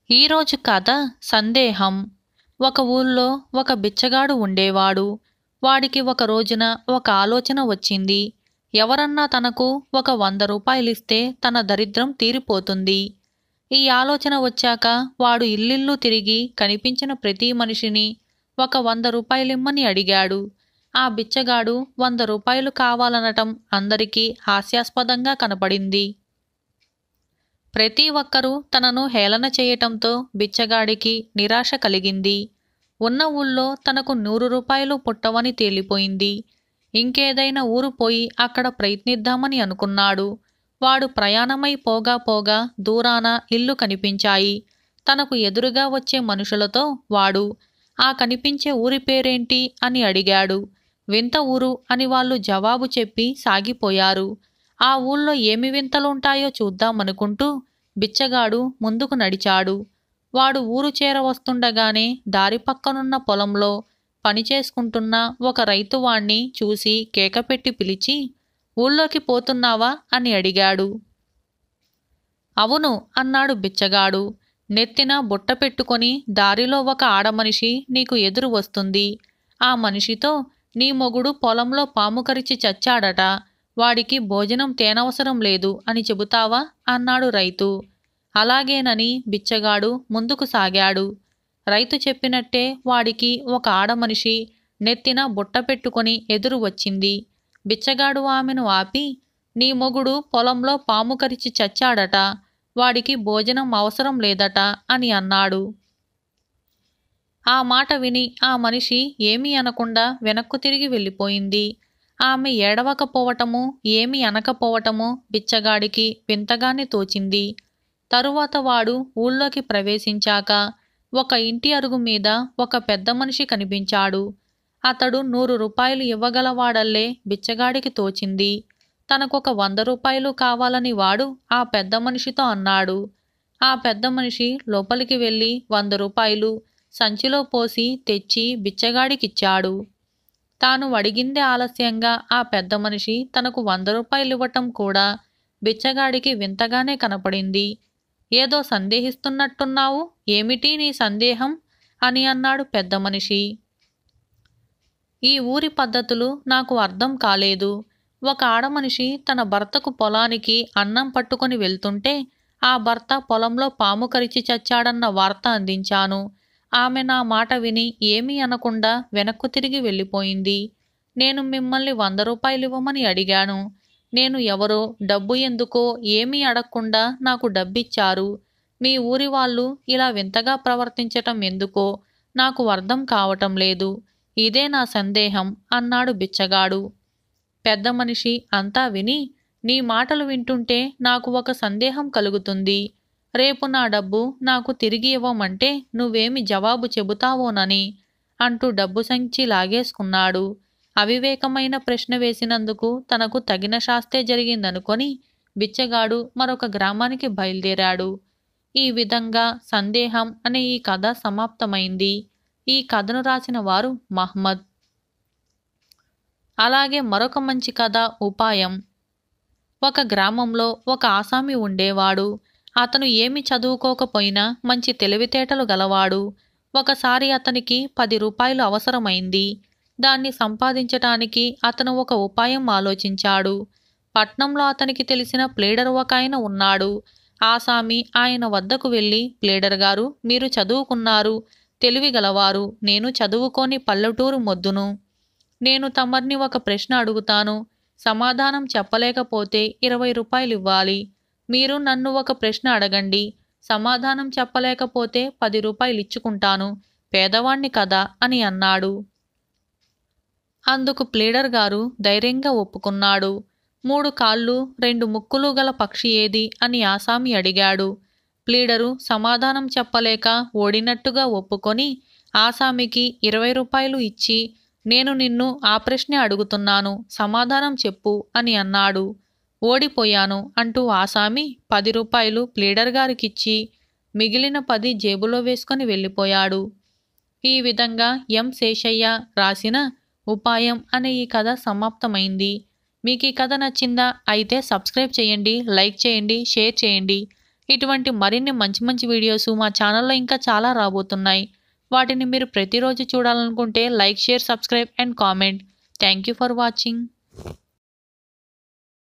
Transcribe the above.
ఈరోజు కథ సందేహం ఒక ఊళ్ళో ఒక బిచ్చగాడు ఉండేవాడు వాడికి ఒక రోజున ఒక ఆలోచన వచ్చింది ఎవరన్నా తనకు ఒక వంద రూపాయలిస్తే తన దరిద్రం తీరిపోతుంది ఈ ఆలోచన వచ్చాక వాడు ఇల్లిల్లు తిరిగి కనిపించిన ప్రతి మనిషిని ఒక వంద రూపాయలిమ్మని అడిగాడు ఆ బిచ్చగాడు వంద రూపాయలు కావాలనటం అందరికీ హాస్యాస్పదంగా కనపడింది ప్రతి ఒక్కరూ తనను హేళన చేయటంతో బిచ్చగాడికి నిరాశ కలిగింది ఉన్న ఊళ్ళో తనకు నూరు రూపాయలు పుట్టవని తేలిపోయింది ఇంకేదైనా ఊరు పోయి అక్కడ ప్రయత్నిద్దామని అనుకున్నాడు వాడు ప్రయాణమై పోగా పోగా దూరాన ఇల్లు కనిపించాయి తనకు ఎదురుగా వచ్చే మనుషులతో వాడు ఆ కనిపించే ఊరి పేరేంటి అని అడిగాడు వింత ఊరు అని వాళ్ళు జవాబు చెప్పి సాగిపోయారు ఆ ఊళ్ళో ఏమి వింతలుంటాయో చూద్దామనుకుంటూ బిచ్చగాడు ముందుకు నడిచాడు వాడు ఊరు చేర వస్తుండగానే దారి పక్కనున్న పొలంలో పనిచేసుకుంటున్న ఒక రైతు వాణ్ణి చూసి కేకపెట్టి పిలిచి ఊళ్ళోకి పోతున్నావా అని అడిగాడు అవును అన్నాడు బిచ్చగాడు నెత్తిన బుట్ట పెట్టుకొని దారిలో ఒక ఆడమనిషి నీకు ఎదురు వస్తుంది ఆ మనిషితో నీ మొగుడు పొలంలో పాము కరిచి చచ్చాడట వాడికి భోజనం తేనవసరం లేదు అని చెబుతావా అన్నాడు రైతు అలాగేనని బిచ్చగాడు ముందుకు సాగాడు రైతు చెప్పినట్టే వాడికి ఒక ఆడమనిషి నెత్తిన బుట్ట పెట్టుకొని ఎదురు వచ్చింది బిచ్చగాడు ఆమెను ఆపి నీ మొగుడు పొలంలో పాము కరిచి చచ్చాడట వాడికి భోజనం అవసరం లేదట అని అన్నాడు ఆ మాట విని ఆ మనిషి ఏమీ అనకుండా వెనక్కు తిరిగి వెళ్ళిపోయింది ఆమె ఏడవకపోవటము ఏమీ అనకపోవటము బిచ్చగాడికి వింతగానే తోచింది తరువాత వాడు ఊళ్ళోకి ప్రవేశించాక ఒక ఇంటి అరుగు మీద ఒక పెద్ద మనిషి కనిపించాడు అతడు నూరు రూపాయలు ఇవ్వగలవాడల్లే బిచ్చగాడికి తోచింది తనకొక వంద రూపాయలు కావాలని వాడు ఆ పెద్ద మనిషితో అన్నాడు ఆ పెద్ద మనిషి లోపలికి వెళ్ళి వంద రూపాయలు సంచిలో పోసి తెచ్చి బిచ్చగాడికిచ్చాడు తాను అడిగిందే ఆలస్యంగా ఆ పెద్ద మనిషి తనకు వంద రూపాయలు ఇవ్వటం కూడా బిచ్చగాడికి వింతగానే కనపడింది ఏదో సందేహిస్తున్నట్టున్నావు ఏమిటి నీ సందేహం అని అన్నాడు పెద్ద మనిషి ఈ ఊరి పద్ధతులు నాకు అర్థం కాలేదు ఒక ఆడమనిషి తన భర్తకు పొలానికి అన్నం పట్టుకొని వెళ్తుంటే ఆ భర్త పొలంలో పాము కరిచి చచ్చాడన్న వార్త అందించాను ఆమె నా మాట విని ఏమీ అనకుండా వెనక్కు తిరిగి వెళ్ళిపోయింది నేను మిమ్మల్ని వంద రూపాయలు ఇవ్వమని అడిగాను నేను ఎవరో డబ్బు ఎందుకో ఏమీ అడగకుండా నాకు డబ్బిచ్చారు మీ ఊరి వాళ్ళు ఇలా వింతగా ప్రవర్తించటం ఎందుకో నాకు అర్థం కావటం లేదు ఇదే నా సందేహం అన్నాడు బిచ్చగాడు పెద్ద మనిషి అంతా విని నీ మాటలు వింటుంటే నాకు ఒక సందేహం కలుగుతుంది రేపు నా డబ్బు నాకు తిరిగి ఇవ్వమంటే నువ్వేమి జవాబు చెబుతావోనని అంటూ డబ్బు సంచి లాగేసుకున్నాడు అవివేకమైన ప్రశ్న వేసినందుకు తనకు తగిన శాస్తే జరిగిందనుకొని బిచ్చగాడు మరొక గ్రామానికి బయలుదేరాడు ఈ విధంగా సందేహం అనే ఈ కథ సమాప్తమైంది ఈ కథను రాసిన వారు మహ్మద్ అలాగే మరొక మంచి కథ ఉపాయం ఒక గ్రామంలో ఒక ఆసామి ఉండేవాడు అతను ఏమి చదువుకోకపోయినా మంచి తెలివితేటలు గలవాడు ఒకసారి అతనికి పది రూపాయలు అవసరమైంది దాన్ని సంపాదించటానికి అతను ఒక ఉపాయం ఆలోచించాడు పట్నంలో అతనికి తెలిసిన ప్లేడర్ ఒక ఆయన ఉన్నాడు ఆసామి ఆయన వద్దకు వెళ్ళి ప్లేడర్ గారు మీరు చదువుకున్నారు తెలివి గలవారు నేను చదువుకోని పల్లెటూరు మొద్దును నేను తమర్ని ఒక ప్రశ్న అడుగుతాను సమాధానం చెప్పలేకపోతే ఇరవై రూపాయలు ఇవ్వాలి మీరు నన్ను ఒక ప్రశ్న అడగండి సమాధానం చెప్పలేకపోతే పది రూపాయలు ఇచ్చుకుంటాను పేదవాణ్ణి కదా అని అన్నాడు అందుకు ప్లేడర్ గారు ధైర్యంగా ఒప్పుకున్నాడు మూడు కాళ్ళు రెండు ముక్కులు గల పక్షి ఏది అని ఆసామి అడిగాడు ప్లీడరు సమాధానం చెప్పలేక ఓడినట్టుగా ఒప్పుకొని ఆసామికి ఇరవై రూపాయలు ఇచ్చి నేను నిన్ను ఆ ప్రశ్నే అడుగుతున్నాను సమాధానం చెప్పు అని అన్నాడు ఓడిపోయాను అంటూ ఆసామి పది రూపాయలు ప్లీడర్ గారికిచ్చి మిగిలిన పది జేబులో వేసుకొని వెళ్ళిపోయాడు ఈ విధంగా ఎం శేషయ్య రాసిన ఉపాయం అనే ఈ కథ సమాప్తమైంది మీకు ఈ కథ నచ్చిందా అయితే సబ్స్క్రైబ్ చేయండి లైక్ చేయండి షేర్ చేయండి ఇటువంటి మరిన్ని మంచి మంచి వీడియోస్ మా ఛానల్లో ఇంకా చాలా రాబోతున్నాయి వాటిని మీరు ప్రతిరోజు చూడాలనుకుంటే like share subscribe and comment thank you for watching